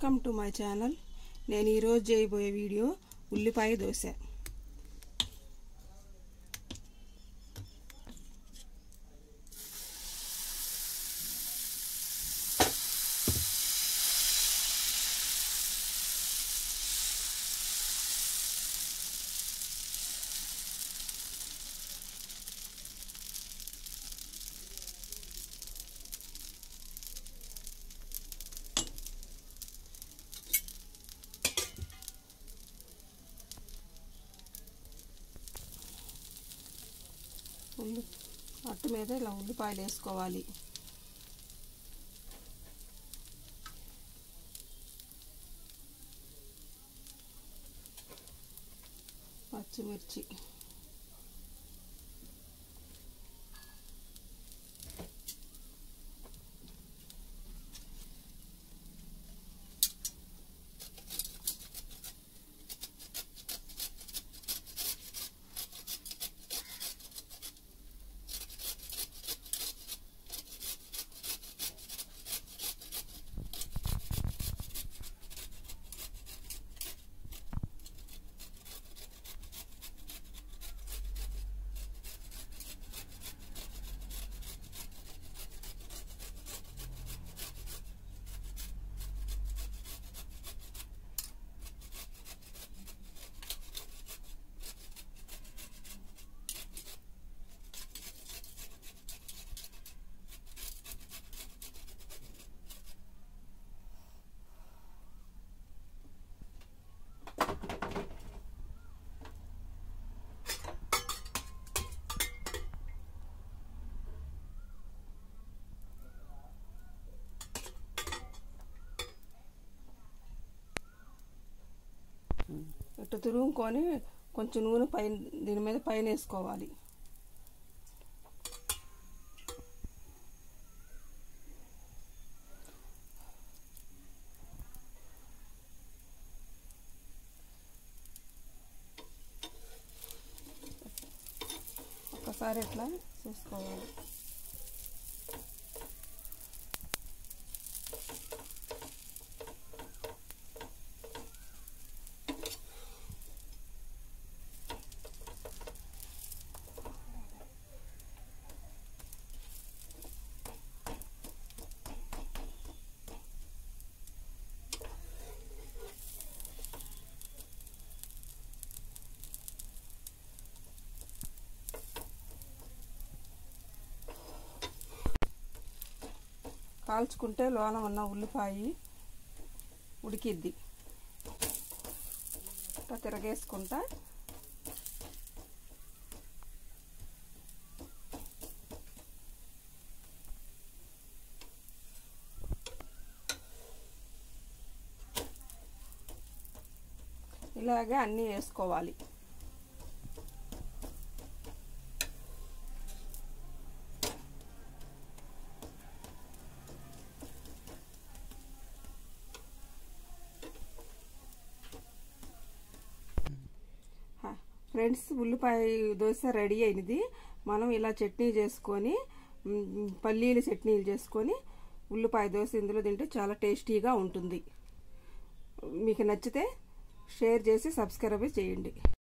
welcome to my channel నేను ఈరోజు చేయబోయే వీడియో ఉల్లిపాయ దోశ ఉల్లి అట్టు మీద ఇలా ఉల్లిపాయలు వేసుకోవాలి పచ్చిమిర్చి ఇట్టు తురుముకొని కొంచెం నూనె పైన దీని మీద పైన వేసుకోవాలి ఒకసారి ఇట్లా చూసుకోవాలి కాల్చుకుంటే లోన ఉన్న ఉల్లిపాయ ఉడికిద్ది ఇట్లా తిరగేసుకుంటా ఇలాగే అన్నీ వేసుకోవాలి ఫ్రెండ్స్ ఉల్లిపాయ దోశ రెడీ అయినది మనం ఇలా చట్నీ చేసుకొని పల్లీలు చట్నీలు చేసుకొని ఉల్లిపాయ దోశ ఇందులో తింటే చాలా టేస్టీగా ఉంటుంది మీకు నచ్చితే షేర్ చేసి సబ్స్క్రైబ్ చేయండి